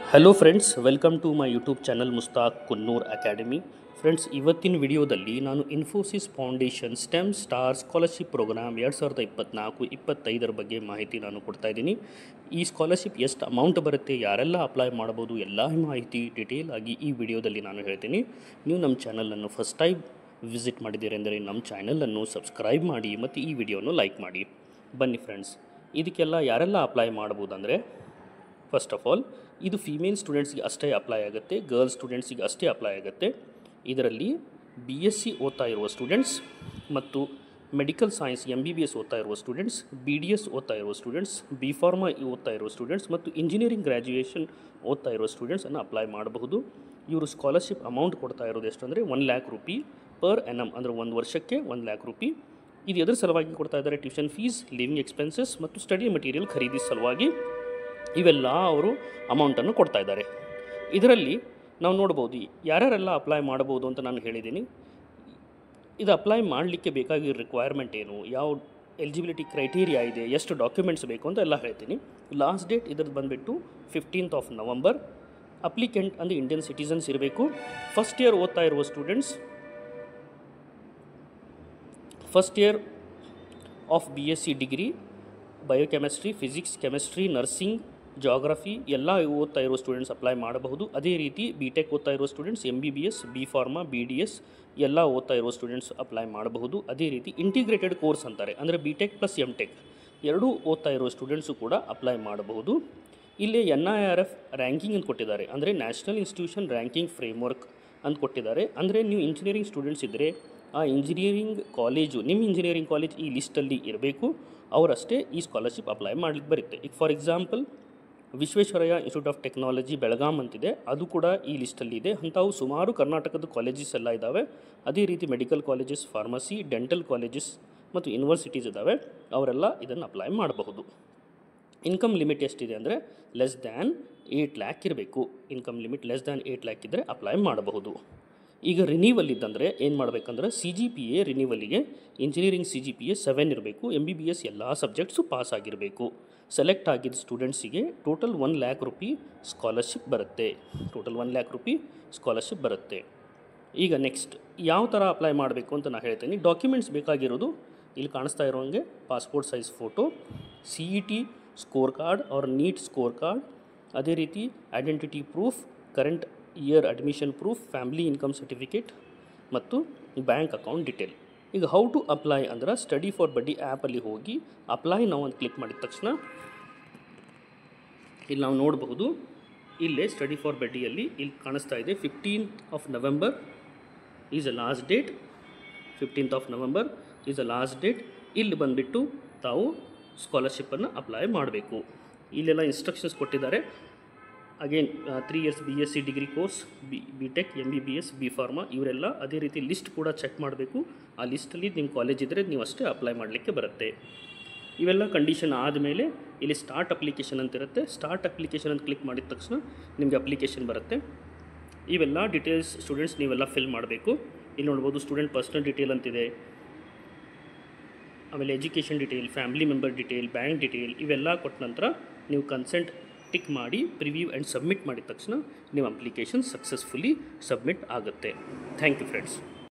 hello friends welcome to my YouTube channel Mustaq Kunnur academy friends ಇವತ್ತಿನ ವಿಡಿಯೋದಲ್ಲಿ ನಾನು Infosys foundation STEM star scholarship program ಎರಡು ಸಾವಿರದ ಇಪ್ಪತ್ನಾಲ್ಕು ಇಪ್ಪತ್ತೈದರ ಬಗ್ಗೆ ಮಾಹಿತಿ ನಾನು ಕೊಡ್ತಾ ಇದ್ದೀನಿ ಈ ಸ್ಕಾಲರ್ಶಿಪ್ ಎಷ್ಟು ಅಮೌಂಟ್ ಬರುತ್ತೆ ಯಾರೆಲ್ಲ ಅಪ್ಲೈ ಮಾಡ್ಬೋದು ಎಲ್ಲ ಮಾಹಿತಿ ಡಿಟೇಲ್ ಆಗಿ ಈ ವಿಡಿಯೋದಲ್ಲಿ ನಾನು ಹೇಳ್ತೀನಿ ನೀವು ನಮ್ಮ ಚಾನಲನ್ನು ಫಸ್ಟ್ ಟೈಮ್ ವಿಸಿಟ್ ಮಾಡಿದ್ದೀರಿ ಅಂದರೆ ನಮ್ಮ ಚಾನಲನ್ನು ಸಬ್ಸ್ಕ್ರೈಬ್ ಮಾಡಿ ಮತ್ತು ಈ ವಿಡಿಯೋನು ಲೈಕ್ ಮಾಡಿ ಬನ್ನಿ ಫ್ರೆಂಡ್ಸ್ ಇದಕ್ಕೆಲ್ಲ ಯಾರೆಲ್ಲ ಅಪ್ಲೈ ಮಾಡ್ಬೋದಂದರೆ ಫಸ್ಟ್ ಆಫ್ ಆಲ್ ಇದು ಫೀಮೇಲ್ ಸ್ಟೂಡೆಂಟ್ಸ್ಗೆ ಅಷ್ಟೇ ಅಪ್ಲೈ ಆಗುತ್ತೆ ಗರ್ಲ್ಸ್ ಸ್ಟೂಡೆಂಟ್ಸಿಗೆ ಅಷ್ಟೇ ಅಪ್ಲೈ ಆಗುತ್ತೆ ಇದರಲ್ಲಿ ಬಿ ಎಸ್ ಸಿ ಓದ್ತಾ ಇರುವ ಸ್ಟೂಡೆಂಟ್ಸ್ ಮತ್ತು medical science M B B S ಓದ್ತಾ ಇರುವ ಸ್ಟೂಡೆಂಟ್ಸ್ ಬಿ ಡಿ ಎಸ್ ಓದ್ತಾ ಇರುವ ಸ್ಟೂಡೆಂಟ್ಸ್ ಬಿ ಫಾರ್ಮಾ ಓದ್ತಾ ಇರುವ ಸ್ಟೂಡೆಂಟ್ಸ್ ಮತ್ತು ಇಂಜಿನಿಯರಿಂಗ್ ಗ್ರ್ಯಾಜುಯೇಷನ್ ಓದ್ತಾ ಇರುವ ಸ್ಟೂಡೆಂಟ್ಸನ್ನು ಅಪ್ಲೈ ಮಾಡಬಹುದು ಇವರು ಸ್ಕಾಲರ್ಶಿಪ್ ಅಮೌಂಟ್ ಕೊಡ್ತಾ ಇರೋದು ಎಷ್ಟು ಅಂದರೆ one lakh rupee per annum ಅಂದರೆ ಒಂದು ವರ್ಷಕ್ಕೆ ಒಂದು ಲ್ಯಾಕ್ ರುಪಿ ಇದು ಎದ್ರ ಸಲುವಾಗಿ ಕೊಡ್ತಾ ಇದ್ದಾರೆ ಟ್ಯೂಷನ್ ಫೀಸ್ ಲಿವಿಂಗ್ ಎಕ್ಸ್ಪೆನ್ಸಸ್ ಮತ್ತು ಸ್ಟಡಿ ಮಟೀರಿಯಲ್ ಖರೀದಿ ಸಲುವಾಗಿ ಇವೆಲ್ಲ ಅವರು ಅಮೌಂಟನ್ನು ಕೊಡ್ತಾ ಇದ್ದಾರೆ ಇದರಲ್ಲಿ ನಾವು ನೋಡ್ಬೋದು ಯಾರ್ಯಾರೆಲ್ಲ ಅಪ್ಲೈ ಮಾಡ್ಬೋದು ಅಂತ ನಾನು ಹೇಳಿದ್ದೀನಿ ಇದು ಅಪ್ಲೈ ಮಾಡಲಿಕ್ಕೆ ಬೇಕಾಗಿರೋ ರಿಕ್ವೈರ್ಮೆಂಟ್ ಏನು ಯಾವ ಎಲಿಜಿಬಿಲಿಟಿ ಕ್ರೈಟೀರಿಯಾ ಇದೆ ಎಷ್ಟು ಡಾಕ್ಯುಮೆಂಟ್ಸ್ ಬೇಕು ಅಂತ ಎಲ್ಲ ಹೇಳ್ತೀನಿ ಲಾಸ್ಟ್ ಡೇಟ್ ಇದ್ರದ್ದು ಬಂದುಬಿಟ್ಟು ಫಿಫ್ಟೀನ್ತ್ ಆಫ್ ನವಂಬರ್ ಅಪ್ಲಿಕೆಂಟ್ ಅಂದರೆ ಇಂಡಿಯನ್ ಸಿಟಿಸನ್ಸ್ ಇರಬೇಕು ಫಸ್ಟ್ ಇಯರ್ ಓದ್ತಾ ಇರುವ students first year of B S C degree biochemistry physics chemistry nursing geography ಎಲ್ಲ ಓದ್ತಾ ಇರೋ ಸ್ಟೂಡೆಂಟ್ಸ್ ಅಪ್ಲೈ ಮಾಡಬಹುದು ಅದೇ ರೀತಿ ಬಿ ಟೆಕ್ ಓದ್ತಾ ಇರೋ students M B B S B pharma B D S ಎಲ್ಲ ಓದ್ತಾ ಇರೋ ಸ್ಟೂಡೆಂಟ್ಸ್ ಅಪ್ಲೈ ಮಾಡಬಹುದು ಅದೇ ರೀತಿ ಇಂಟಿಗ್ರೇಟೆಡ್ ಕೋರ್ಸ್ ಅಂತಾರೆ ಅಂದರೆ B tech plus M tech ಎರಡೂ ಓದ್ತಾ ಇರೋ ಸ್ಟೂಡೆಂಟ್ಸು ಕೂಡ ಅಪ್ಲೈ ಮಾಡಬಹುದು ಇಲ್ಲಿ N I R F ranking ಅಂತ ಕೊಟ್ಟಿದ್ದಾರೆ ಅಂದರೆ ನ್ಯಾಷನಲ್ ಇನ್ಸ್ಟಿಟ್ಯೂಷನ್ ರ್ಯಾಂಕಿಂಗ್ ಫ್ರೇಮ್ವರ್ಕ್ ಅಂತ ಕೊಟ್ಟಿದ್ದಾರೆ ಅಂದರೆ ನೀವು ಇಂಜಿನಿಯರಿಂಗ್ ಸ್ಟೂಡೆಂಟ್ಸ್ ಇದ್ದರೆ ಆ ಇಂಜಿನಿಯರಿಂಗ್ ಕಾಲೇಜು ನಿಮ್ಮ ಇಂಜಿನಿಯರಿಂಗ್ ಕಾಲೇಜ್ ಈ ಲಿಸ್ಟಲ್ಲಿ ಇರಬೇಕು ಅವರಷ್ಟೇ ಈ ಸ್ಕಾಲರ್ಶಿಪ್ ಅಪ್ಲೈ ಮಾಡ್ಲಿಕ್ಕೆ ಬರುತ್ತೆ ಈಗ for example Visvesvaraya institute of technology Belgaum ಅಂತಿದೆ ಅದು ಕೂಡ ಈ ಲಿಸ್ಟಲ್ಲಿ ಇದೆ ಅಂಥವು ಸುಮಾರು ಕರ್ನಾಟಕದ ಕಾಲೇಜಸ್ ಎಲ್ಲ ಇದ್ದಾವೆ ಅದೇ ರೀತಿ medical colleges pharmacy dental colleges ಮತ್ತು ಯೂನಿವರ್ಸಿಟೀಸ್ ಇದ್ದಾವೆ ಅವರೆಲ್ಲ ಇದನ್ನು ಅಪ್ಲೈ ಮಾಡಬಹುದು ಇನ್ಕಮ್ ಲಿಮಿಟ್ ಎಷ್ಟಿದೆ ಅಂದರೆ ಲೆಸ್ ದ್ಯಾನ್ ಏಯ್ಟ್ ಲ್ಯಾಕ್ ಇರಬೇಕು income limit less than eight lakh ಇದ್ದರೆ ಅಪ್ಲೈ ಮಾಡಬಹುದು ಈಗ ರಿನೀವಲ್ ಇದ್ದಂದರೆ ಏನು ಮಾಡಬೇಕಂದ್ರೆ ಸಿ ಜಿ ಪಿ ಎ ರಿನೀವಲಿಗೆ engineering C G P A seven ಇರಬೇಕು ಎಮ್ ಬಿ ಬಿ ಎಸ್ ಎಲ್ಲ ಸಬ್ಜೆಕ್ಟ್ಸು ಪಾಸ್ ಆಗಿರಬೇಕು ಸೆಲೆಕ್ಟ್ ಆಗಿದ್ದ ಸ್ಟೂಡೆಂಟ್ಸಿಗೆ total one lakh rupee scholarship ಬರುತ್ತೆ total one lakh rupee scholarship ಬರುತ್ತೆ ಈಗ ನೆಕ್ಸ್ಟ್ ಯಾವ ಥರ ಅಪ್ಲೈ ಮಾಡಬೇಕು ಅಂತ ನಾನು ಹೇಳ್ತೀನಿ ಡಾಕ್ಯುಮೆಂಟ್ಸ್ ಬೇಕಾಗಿರೋದು ಇಲ್ಲಿ ಕಾಣಿಸ್ತಾ ಇರೋಂಗೆ passport size photo C E T score card ಅವ್ರ ನೀಟ್ ಸ್ಕೋರ್ ಕಾರ್ಡ್ ಅದೇ ರೀತಿ identity proof current year admission proof family income certificate ಮತ್ತು ಬ್ಯಾಂಕ್ ಅಕೌಂಟ್ ಡಿಟೇಲ್ ಈಗ ಹೌ ಟು ಅಪ್ಲೈ ಅಂದ್ರೆ ಸ್ಟಡಿ ಫಾರ್ ಬಡ್ಡಿ ಆ್ಯಪಲ್ಲಿ ಹೋಗಿ ಅಪ್ಲೈ ನಾವು ಅಂತ ಕ್ಲಿಕ್ ಮಾಡಿದ ತಕ್ಷಣ ಇಲ್ಲಿ ನಾವು ನೋಡಬಹುದು ಇಲ್ಲೇ ಸ್ಟಡಿ ಫಾರ್ ಬಡ್ಡಿಯಲ್ಲಿ ಇಲ್ಲಿ ಕಾಣಿಸ್ತಾ ಇದೆ fifteenth of November is a last date fifteenth of November is a last date ಇಲ್ಲಿ ಬಂದುಬಿಟ್ಟು ತಾವು ಸ್ಕಾಲರ್ಶಿಪ್ಪನ್ನು ಅಪ್ಲೈ ಮಾಡಬೇಕು ಇಲ್ಲೆಲ್ಲ ಇನ್ಸ್ಟ್ರಕ್ಷನ್ಸ್ ಕೊಟ್ಟಿದ್ದಾರೆ again three years B S C degree course B B tech M B B S B pharma ಇವರೆಲ್ಲ ಅದೇ ರೀತಿ ಲಿಸ್ಟ್ ಕೂಡ ಚೆಕ್ ಮಾಡಬೇಕು ಆ ಲಿಸ್ಟಲ್ಲಿ ನಿಮ್ಮ ಕಾಲೇಜ್ ಇದ್ದರೆ ನೀವು ಅಷ್ಟೇ ಅಪ್ಲೈ ಮಾಡಲಿಕ್ಕೆ ಬರುತ್ತೆ ಇವೆಲ್ಲ ಕಂಡೀಷನ್ ಆದಮೇಲೆ ಇಲ್ಲಿ ಸ್ಟಾರ್ಟ್ ಅಪ್ಲಿಕೇಶನ್ ಅಂತ ಇರುತ್ತೆ ಸ್ಟಾರ್ಟ್ ಅಪ್ಲಿಕೇಶನ್ ಅಂತ ಕ್ಲಿಕ್ ಮಾಡಿದ ತಕ್ಷಣ ನಿಮಗೆ ಅಪ್ಲಿಕೇಶನ್ ಬರುತ್ತೆ ಇವೆಲ್ಲ ಡೀಟೇಲ್ಸ್ ಸ್ಟೂಡೆಂಟ್ಸ್ ನೀವೆಲ್ಲ ಫಿಲ್ ಮಾಡಬೇಕು ಇಲ್ಲಿ ನೋಡ್ಬೋದು ಸ್ಟೂಡೆಂಟ್ ಪರ್ಸ್ನಲ್ ಡೀಟೇಲ್ ಅಂತಿದೆ ಆಮೇಲೆ education detail family member detail bank detail ಇವೆಲ್ಲ ಕೊಟ್ಟ ನಂತರ ನೀವು ಕನ್ಸೆಂಟ್ ಟಿಕ್ ಮಾಡಿ ಪ್ರಿವ್ಯೂ ಆ್ಯಂಡ್ ಸಬ್ಮಿಟ್ ಮಾಡಿದ ತಕ್ಷಣ ನಿಮ್ಮ ಅಪ್ಲಿಕೇಶನ್ ಸಕ್ಸಸ್ಫುಲಿ ಸಬ್ಮಿಟ್ ಆಗುತ್ತೆ ಥ್ಯಾಂಕ್ ಯು ಫ್ರೆಂಡ್ಸ್